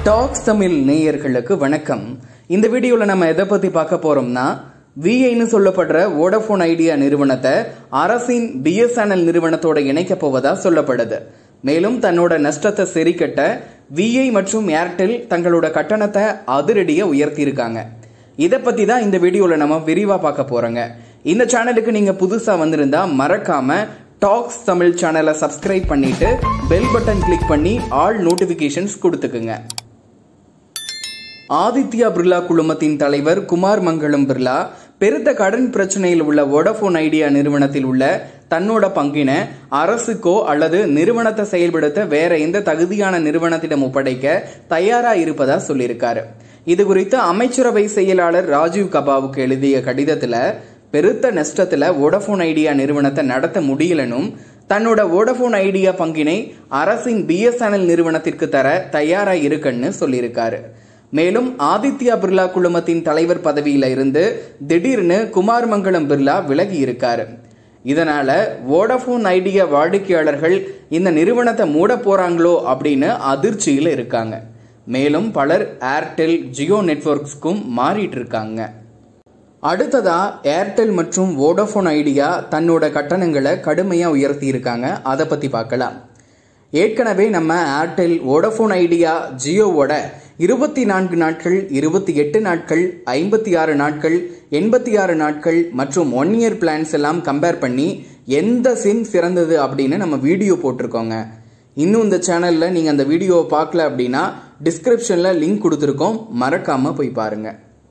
tax Tamil நேயர்களுக்கு வணக்கம் இந்த வீடியோல நம்ம எதை பத்தி பார்க்க போறோம்னா விஐன்னு சொல்லப்படுற வோடபோன் ஐடியா நிறுவனத்தை அரசின் பிஎஸ்என்எல் நிறுவனத்தோட இணைக்க போவதா சொல்லப்படுது மேலும் தன்னோட நஷ்டத்தை சரிக்கட்ட விஐ மற்றும் ஏர்டெல் தங்களோட கட்டணத்தை அதிரடியா உயர்த்தியிருக்காங்க இதை பத்தி தான் இந்த வீடியோல நம்ம விரிவா பார்க்க போறோங்க இந்த சேனலுக்கு நீங்க புதுசா வந்திருந்தா மறக்காம டாக்ஸ் தமிழ் சேனலை சப்ஸ்கிரைப் பண்ணிட்டு பெல் பட்டன் கிளிக் பண்ணி ஆல் நோட்டிபிகேஷன்ஸ் கொடுத்துக்குங்க ஆதித்யா பிர்லா குழுமத்தின் தலைவர் குமார் மங்களம் பிர்லா பெருத்த கடன் பிரச்சனையில் உள்ள வோடபோன் ஐடியா நிறுவனத்தில் உள்ள தன்னோட பங்கினை அரசுக்கோ அல்லது நிறுவனத்தை செயல்படுத்த வேற எந்த தகுதியான நிறுவனத்திடம் ஒப்படைக்க தயாரா இருப்பதா சொல்லியிருக்காரு இது குறித்து அமைச்சரவை செயலாளர் ராஜீவ் கபாவுக்கு எழுதிய கடிதத்துல பெருத்த நஷ்டத்துல வோடபோன் ஐடியா நிறுவனத்தை நடத்த முடியலனும் தன்னோட வோடபோன் ஐடியா பங்கினை அரசின் பிஎஸ்என்எல் நிறுவனத்திற்கு தர தயாரா இருக்குன்னு சொல்லியிருக்காரு மேலும் ஆதித்யா பிர்லா குழுமத்தின் தலைவர் பதவியில இருந்து திடீர்னு குமார் மங்களம் பிர்லா விலகி இருக்காரு இதனால வோடபோன் ஐடியா வாடிக்கையாளர்கள் இந்த நிறுவனத்தை மூட போறாங்களோ அப்படின்னு அதிர்ச்சியில் இருக்காங்க மேலும் பலர் ஏர்டெல் ஜியோ நெட்வொர்க்ஸ்க்கும் மாறிட்டு இருக்காங்க அடுத்ததா ஏர்டெல் மற்றும் வோடபோன் ஐடியா தன்னோட கட்டணங்களை கடுமையா உயர்த்தி இருக்காங்க அதை பத்தி பார்க்கலாம் ஏற்கனவே நம்ம ஏர்டெல் வோடபோன் ஐடியா ஜியோவோட இருபத்தி நான்கு நாட்கள் இருபத்தி எட்டு நாட்கள் ஐம்பத்தி ஆறு நாட்கள் எண்பத்தி ஆறு நாட்கள் மற்றும் ஒன் இயர் பிளான்ஸ் எல்லாம் கம்பேர் பண்ணி எந்த சிம் சிறந்தது அப்படின்னு நம்ம வீடியோ போட்டிருக்கோங்க இன்னும் இந்த சேனல்ல நீங்க அந்த வீடியோவை பார்க்கல அப்படின்னா டிஸ்கிரிப்ஷன்ல லிங்க் கொடுத்துருக்கோம் மறக்காம போய் பாருங்க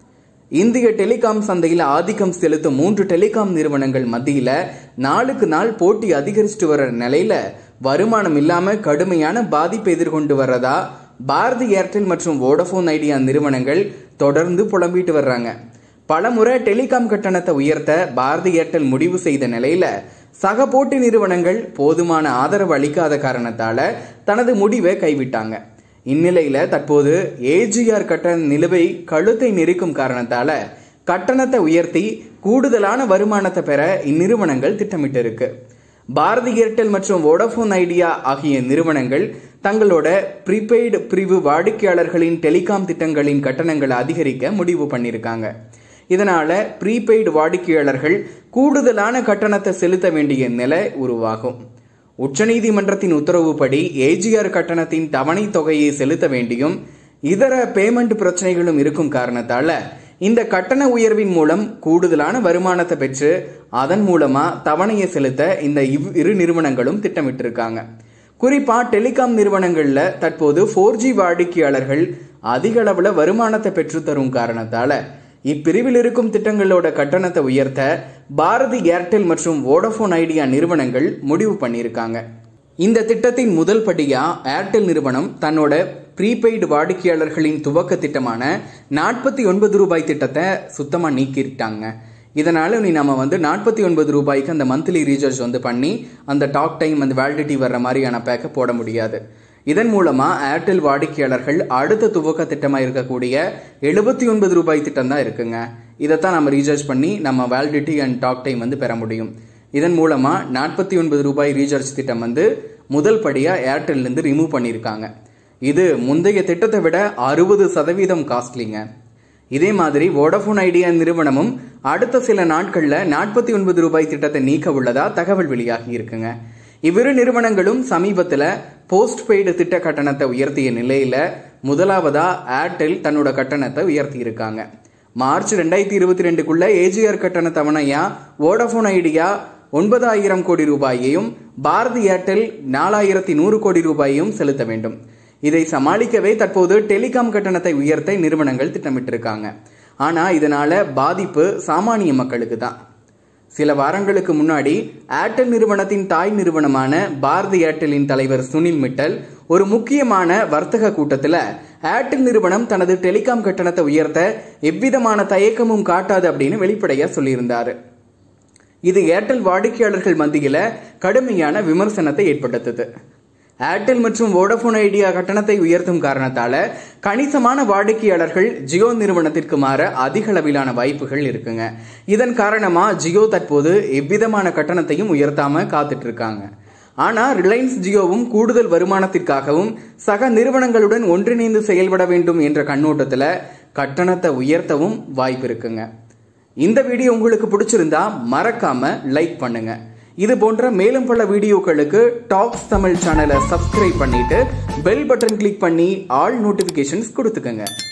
இந்திய டெலிகாம் சந்தையில் ஆதிக்கம் செலுத்தும் மூன்று டெலிகாம் நிறுவனங்கள் மத்தியில நாளுக்கு நாள் போட்டி அதிகரிச்சுட்டு வர்ற நிலையில வருமானம் இல்லாம கடுமையான பாதிப்பை எதிர்கொண்டு வர்றதா பாரதி ஏர்டெல் மற்றும் வோடபோன் ஐடியா நிறுவனங்கள் தொடர்ந்து புலம்பிட்டு வர்றாங்க பலமுறை டெலிகாம் கட்டணத்தை உயர்த்த பாரதி ஏர்டெல் முடிவு செய்த நிலையில சக போட்டி நிறுவனங்கள் போதுமான ஆதரவு அளிக்காத காரணத்தால தனது முடிவை கைவிட்டாங்க இந்நிலையில தற்போது ஏஜிஆர் கட்டண நிலுவை கழுத்தை நெரிக்கும் காரணத்தால கட்டணத்தை உயர்த்தி கூடுதலான வருமானத்தை பெற இந்நிறுவனங்கள் திட்டமிட்டு இருக்கு பாரதி ஏர்டெல் மற்றும் வோடபோன் ஐடியா ஆகிய நிறுவனங்கள் தங்களோட ப்ரீபெய்டு பிரிவு வாடிக்கையாளர்களின் டெலிகாம் திட்டங்களின் கட்டணங்களை அதிகரிக்க முடிவு பண்ணியிருக்காங்க இதனால ப்ரீபெய்டு வாடிக்கையாளர்கள் கூடுதலான கட்டணத்தை செலுத்த வேண்டிய நிலை உருவாகும் உச்சநீதிமன்றத்தின் உத்தரவுப்படி ஏஜிஆர் கட்டணத்தின் தவணை தொகையை செலுத்த வேண்டியும் இதர பேமெண்ட் பிரச்சனைகளும் இருக்கும் காரணத்தால இந்த கட்டண உயர்வின் மூலம் கூடுதலான வருமானத்தை பெற்று அதன் மூலமா தவணையை செலுத்த இந்த இவ் இரு நிறுவனங்களும் திட்டமிட்டிருக்காங்க குறிப்பா டெலிகாம் நிறுவனங்கள்ல தற்போது ஃபோர் ஜி வாடிக்கையாளர்கள் அதிக அளவுல வருமானத்தை பெற்று தரும் காரணத்தால இப்பிரிவில் இருக்கும் திட்டங்களோட கட்டணத்தை உயர்த்த பாரதி ஏர்டெல் மற்றும் வோடபோன் ஐடியா நிறுவனங்கள் முடிவு பண்ணியிருக்காங்க இந்த திட்டத்தின் முதல் படியா ஏர்டெல் நிறுவனம் தன்னோட ப்ரீபெய்டு வாடிக்கையாளர்களின் துவக்க திட்டமான நாற்பத்தி ஒன்பது ரூபாய் திட்டத்தை சுத்தமா நீக்கிட்டாங்க இதனால நீ நம்ம வந்து நாற்பத்தி ஒன்பது ரூபாய்க்கு அந்த மந்த்லி ரீசார்ஜ் வந்து பண்ணி அந்த டாக் டைம் அந்த வேலிடிட்டி வர்ற மாதிரியான பேக்கை போட முடியாது இதன் மூலமா ஏர்டெல் வாடிக்கையாளர்கள் அடுத்த துவக்க திட்டமா இருக்கக்கூடிய எழுபத்தி ஒன்பது ரூபாய் திட்டம் தான் இருக்குங்க இதைத்தான் நம்ம ரீசார்ஜ் பண்ணி நம்ம வேலிடிட்டி அண்ட் டாக் டைம் வந்து பெற முடியும் இதன் மூலமா நாற்பத்தி ஒன்பது ரூபாய் ரீசார்ஜ் திட்டம் வந்து முதல் படியா ஏர்டெல்ல இருந்து ரிமூவ் பண்ணியிருக்காங்க இது முந்தைய திட்டத்தை விட அறுபது சதவீதம் காஸ்ட்லிங்க இதே மாதிரி வோடபோன் ஐடியா நிறுவனமும் அடுத்த சில நாட்கள்ல நாற்பத்தி ஒன்பது ரூபாய் திட்டத்தை நீக்க உள்ளதா தகவல் வெளியாகி இருக்குங்க இவ்விரு நிறுவனங்களும் சமீபத்துல போஸ்ட் பெய்டு திட்ட கட்டணத்தை உயர்த்திய நிலையில முதலாவதா ஏர்டெல் தன்னோட கட்டணத்தை உயர்த்தி இருக்காங்க மார்ச் ரெண்டாயிரத்தி இருபத்தி ரெண்டுக்குள்ள ஏஜிஆர் கட்டண தவணையா வோடபோன் ஐடியா ஒன்பதாயிரம் கோடி ரூபாயையும் பாரதி ஏர்டெல் நாலாயிரத்தி நூறு கோடி ரூபாயையும் செலுத்த வேண்டும் இதை சமாளிக்கவே தற்போது டெலிகாம் கட்டணத்தை உயர்த்த நிறுவனங்கள் திட்டமிட்டிருக்காங்க ஆனா இதனால பாதிப்பு சாமானிய மக்களுக்கு தான் சில வாரங்களுக்கு முன்னாடி ஏர்டெல் நிறுவனத்தின் தாய் நிறுவனமான பாரதி ஏர்டெலின் தலைவர் சுனில் மிட்டல் ஒரு முக்கியமான வர்த்தக கூட்டத்தில் ஏர்டெல் நிறுவனம் தனது டெலிகாம் கட்டணத்தை உயர்த்த எவ்விதமான தயக்கமும் காட்டாது அப்படின்னு வெளிப்படையா சொல்லியிருந்தாரு இது ஏர்டெல் வாடிக்கையாளர்கள் மத்தியில கடுமையான விமர்சனத்தை ஏற்படுத்தது ஏர்டெல் மற்றும் வோடபோன் ஐடியா கட்டணத்தை உயர்த்தும் காரணத்தால கணிசமான வாடிக்கையாளர்கள் ஜியோ நிறுவனத்திற்கு மாற அதிக அளவிலான வாய்ப்புகள் இருக்குங்க இதன் காரணமா ஜியோ தற்போது எவ்விதமான கட்டணத்தையும் உயர்த்தாம காத்துட்டு இருக்காங்க ஆனா ரிலையன்ஸ் ஜியோவும் கூடுதல் வருமானத்திற்காகவும் சக நிறுவனங்களுடன் ஒன்றிணைந்து செயல்பட வேண்டும் என்ற கண்ணோட்டத்துல கட்டணத்தை உயர்த்தவும் வாய்ப்பு இருக்குங்க இந்த வீடியோ உங்களுக்கு பிடிச்சிருந்தா மறக்காம லைக் பண்ணுங்க இது போன்ற மேலும் பல வீடியோக்களுக்கு டாக்ஸ் தமிழ் சேனலை சப்ஸ்கிரைப் பண்ணிட்டு பெல் பட்டன் கிளிக் பண்ணி ஆல் நோட்டிபிகேஷன்ஸ் கொடுத்துக்கங்க